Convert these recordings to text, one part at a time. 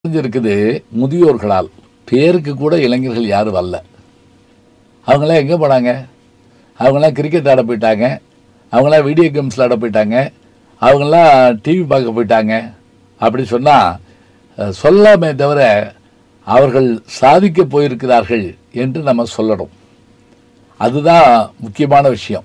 இருக்குது முதியோர்களால் பேருக்கு கூட இளைஞர்கள் யாரும் வரல அவங்களாம் எங்கே போனாங்க அவங்களாம் கிரிக்கெட் ஆட போயிட்டாங்க அவங்களாம் வீடியோ கேம்ஸில் ஆட போயிட்டாங்க அவங்களாம் டிவி பார்க்க போயிட்டாங்க அப்படி சொன்னால் சொல்லாமே தவிர அவர்கள் சாதிக்க போயிருக்கிறார்கள் என்று நம்ம சொல்லணும் அதுதான் முக்கியமான விஷயம்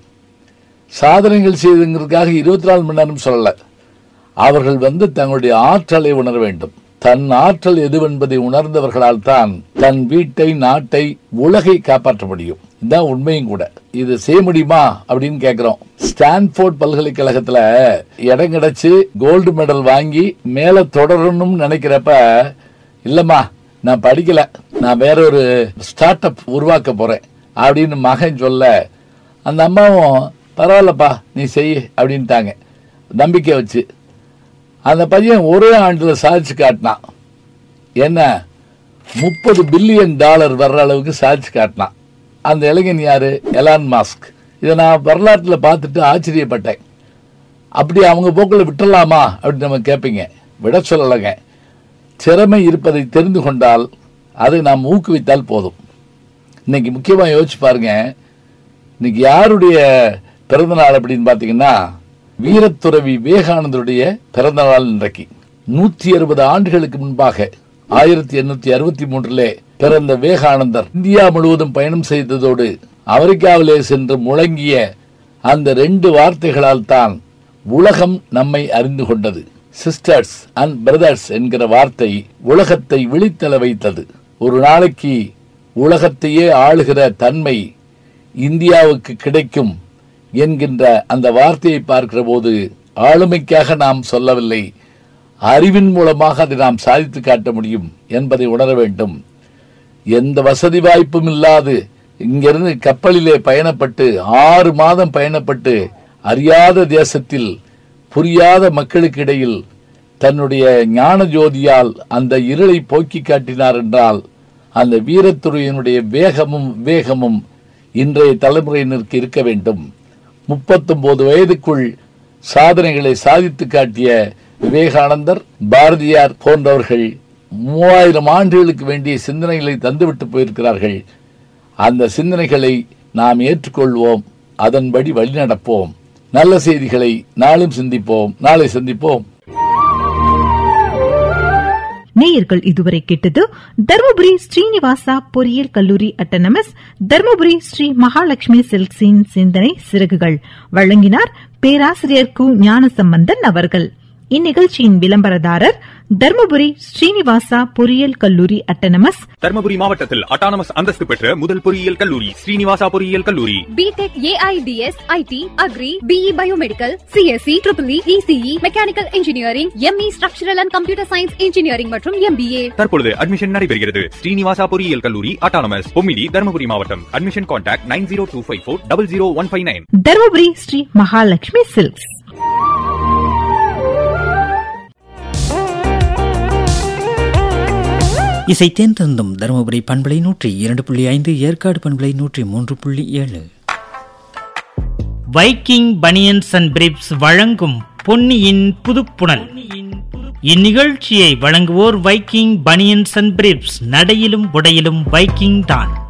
சாதனைகள் செய்துங்கிறதுக்காக இருபத்தி நாலு மணி நேரம் சொல்லலை அவர்கள் வந்து தங்களுடைய ஆற்றலை உணர வேண்டும் தன் ஆற்றல் எதுவென்பதை உணர்ந்தவர்களால் தான் தன் வீட்டை நாட்டை உலகை காப்பாற்ற முடியும் இதுதான் உண்மையும் கூட இது செய்ய முடியுமா அப்படின்னு கேட்கிறோம் ஸ்டான்ஃபோர்ட் பல்கலைக்கழகத்துல இடம் கிடைச்சு கோல்டு மெடல் வாங்கி மேல தொடரணும்னு நினைக்கிறப்ப இல்லம்மா நான் படிக்கல நான் வேற ஒரு ஸ்டார்ட் அப் உருவாக்க போறேன் அப்படின்னு மகன் சொல்ல அந்த அம்மாவும் பரவாயில்லப்பா நீ செய் அப்படின்ட்டாங்க நம்பிக்கை வச்சு அந்த பையன் ஒரே ஆண்டில் சாதிச்சு காட்டினான் என்ன முப்பது பில்லியன் டாலர் வர்ற அளவுக்கு சாதிச்சு காட்டினான் அந்த இளைஞன் யாரு எலான் மாஸ்க் இதை நான் வரலாற்றில் பார்த்துட்டு ஆச்சரியப்பட்டேன் அப்படி அவங்க போக்கில் விட்டுறலாமா அப்படின்னு நம்ம கேட்பீங்க விட சொல்லலைங்க திறமை இருப்பதை தெரிந்து கொண்டால் அதை நாம் ஊக்குவித்தால் போதும் இன்னைக்கு முக்கியமாக யோசிச்சு பாருங்க இன்னைக்கு யாருடைய பிறந்த நாள் அப்படின்னு பார்த்தீங்கன்னா வீரத்துறவி விவேகானந்தருடைய பிறந்த நாள் இன்றைக்கு நூற்றி அறுபது ஆண்டுகளுக்கு முன்பாக ஆயிரத்தி எண்ணூத்தி அறுபத்தி மூன்றிலே பிறந்த விவேகானந்தர் இந்தியா முழுவதும் பயணம் செய்ததோடு அமெரிக்காவிலே சென்று முழங்கிய அந்த ரெண்டு வார்த்தைகளால் தான் உலகம் நம்மை அறிந்து கொண்டது சிஸ்டர்ஸ் அண்ட் பிரதர்ஸ் என்கிற வார்த்தை உலகத்தை விழித்தள வைத்தது ஒரு நாளைக்கு உலகத்தையே ஆளுகிற தன்மை இந்தியாவுக்கு கிடைக்கும் என்கின்ற அந்த வார்த்தையை பார்க்கிற போது ஆளுமைக்காக நாம் சொல்லவில்லை அறிவின் மூலமாக அதை நாம் சாதித்து காட்ட முடியும் என்பதை உணர வேண்டும் எந்த வசதி வாய்ப்பும் இல்லாது இங்கிருந்து கப்பலிலே பயணப்பட்டு ஆறு மாதம் பயணப்பட்டு அறியாத தேசத்தில் புரியாத மக்களுக்கு இடையில் தன்னுடைய ஞான ஜோதியால் அந்த இருளை போக்கி காட்டினார் என்றால் அந்த வீரத்துறையினுடைய வேகமும் வேகமும் இன்றைய தலைமுறையினருக்கு இருக்க வேண்டும் முப்பத்தொன்பது வயதுக்குள் சாதனைகளை சாதித்து காட்டிய விவேகானந்தர் பாரதியார் போன்றவர்கள் மூவாயிரம் ஆண்டுகளுக்கு வேண்டிய சிந்தனைகளை தந்துவிட்டு போயிருக்கிறார்கள் அந்த சிந்தனைகளை நாம் ஏற்றுக்கொள்வோம் அதன்படி வழிநடப்போம் நல்ல செய்திகளை நாளும் சிந்திப்போம் நாளை சந்திப்போம் நேயர்கள் இதுவரை கேட்டது தருமபுரி ஸ்ரீனிவாசா பொறியியல் கல்லூரி அட்டனமஸ் தருமபுரி ஸ்ரீ மகாலட்சுமி சில்க்ஸின் சிந்தனை சிறகுகள் வழங்கினார் பேராசிரியர் கு ஞானசம்பந்தன் அவர்கள் இந்நிகழ்ச்சியின் விளம்பரதாரர் தருமபுரி ஸ்ரீனிவாசா பொறியியல் கல்லூரி அட்டனமஸ் தர்மபுரி மாவட்டத்தில் அட்டானமஸ் அந்தஸ்து பெற்ற முதல் பொறியியல் கல்லூரி ஸ்ரீனிவாசா பொறியியல் கல்லூரி BTech AIDS IT agri BE biomedical CSE triple ECE mechanical engineering ME structural and computer science engineering மற்றும் எம்பிஏ தற்பொழுது அட்மிஷன் நடைபெறுகிறது ஸ்ரீனிவாசா பொறியியல் கல்லூரி அட்டானமஸ் பொம்மிடி தர்மபுரி மாவட்டம் admission contact nine zero two five four double zero one five nine Dharmapuri Sri Mahalakshmi silks இசை தேர்ந்தந்தும் தருமபுரி பண்பலை நூற்றி இரண்டு புள்ளி ஐந்து ஏற்காடு பண்பலை நூற்றி மூன்று புள்ளி ஏழு வைக்கிங் பனியன்ஸ் அண்ட் பிரிப்ஸ் வழங்கும் பொன்னியின் புதுப்புணல் இந்நிகழ்ச்சியை வழங்குவோர் வைக்கிங் பனியன்ஸ் அண்ட் பிரிப்ஸ் நடையிலும் உடையிலும் வைக்கிங் தான்